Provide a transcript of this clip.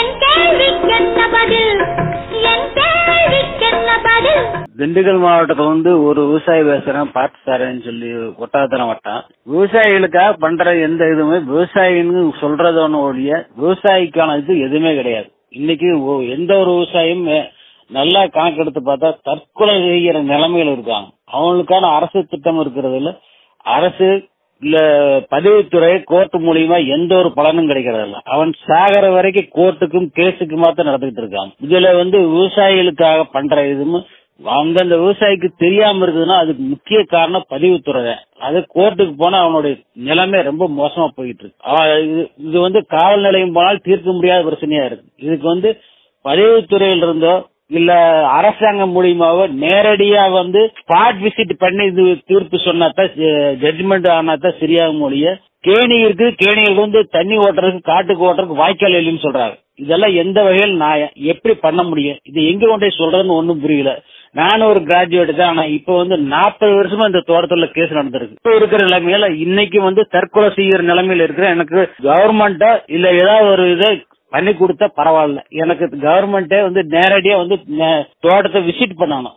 என் கேள்விக்கென்ன பதில் என் கேள்விக்கென்ன பதில் திண்டுக்கல் மாவட்டத்துல வந்து ஒரு விவசாயி பேசுறேன் பார்த்து தரேன்னு சொல்லி ஒட்டாத்தரம் வட்டம் விவசாயிகளுக்காக பண்ற எந்த இதுவுமே விவசாயின்னு சொல்றதோன்னு ஒழிய விவசாயிக்கான இது எதுவுமே கிடையாது இன்னைக்கு ஒ- எந்த ஒரு விவசாயியும் மே- நல்லா கணக்கெடுத்து பார்த்தா தற்கொலை செய்கிற நிலைமையில இருக்காங்க அவங்களுக்கான அரசு திட்டம் இருக்கிறது இல்ல அரசு இல்ல பதிவுத்துறை கோர்ட் மூலியமா எந்த ஒரு பலனும் கிடைக்கிறது இல்ல அவன் சாகர வரைக்கும் கோர்ட்டுக்கும் கேஸுக்குமா தான் நடந்துகிட்டு இருக்கான் இதுல வந்து விவசாயிகளுக்காக பண்ற இதுவும் அந்தந்த விவசாயிக்கு தெரியாம இருக்குதுன்னா அதுக்கு முக்கிய காரணம் பதிவுத்துறை தான். அது கோர்ட்டுக்கு போனா அவனுடைய நிலைமை ரொம்ப மோசமா போயிட்டு இருக்கு அவன் இது- இது வந்து காவல் நிலையம் போனால் தீர்க்க முடியாத பிரச்சனையா இருக்கு இதுக்கு வந்து பதிவுத்துறையில் இருந்தோ இல்ல அரசாங்கம் மூலியமாவோ நேரடியா வந்து ஸ்பாட் விசிட் பண்ணி இது தீர்ப்பு சொன்னாதான் ஜட்ஜ்மெண்ட் ஆனாதான் சரியாகும் மொழிய கேணி இருக்கு கேணியில் வந்து தண்ணி ஓட்டுறதுக்கு காட்டுக்கு ஓட்டுறதுக்கு வாய்க்கால் இல்லைன்னு சொல்றாங்க இதெல்லாம் எந்த வகையில் நான் எப்படி பண்ண முடியும் இது எங்க கொண்டு போய் சொல்றதுன்னு ஒண்ணும் புரியல நானும் ஒரு கிராஜுவேட் தான் ஆனா இப்ப வந்து நாற்பது வருஷமா இந்த தோட்டத்துல கேஸ் நடந்திருக்கு இப்ப இருக்கிற நிலைமையில இன்னைக்கு வந்து தற்கொலை செய்யற நிலைமையில இருக்கிற எனக்கு கவர்மெண்டா இல்ல ஏதாவது ஒரு இதை பண்ணி கொடுத்தா பரவாயில்ல எனக்கு கவர்மெண்டே வந்து நேரடியா வந்து நே- தோட்டத்தை விசிட் பண்ணணும்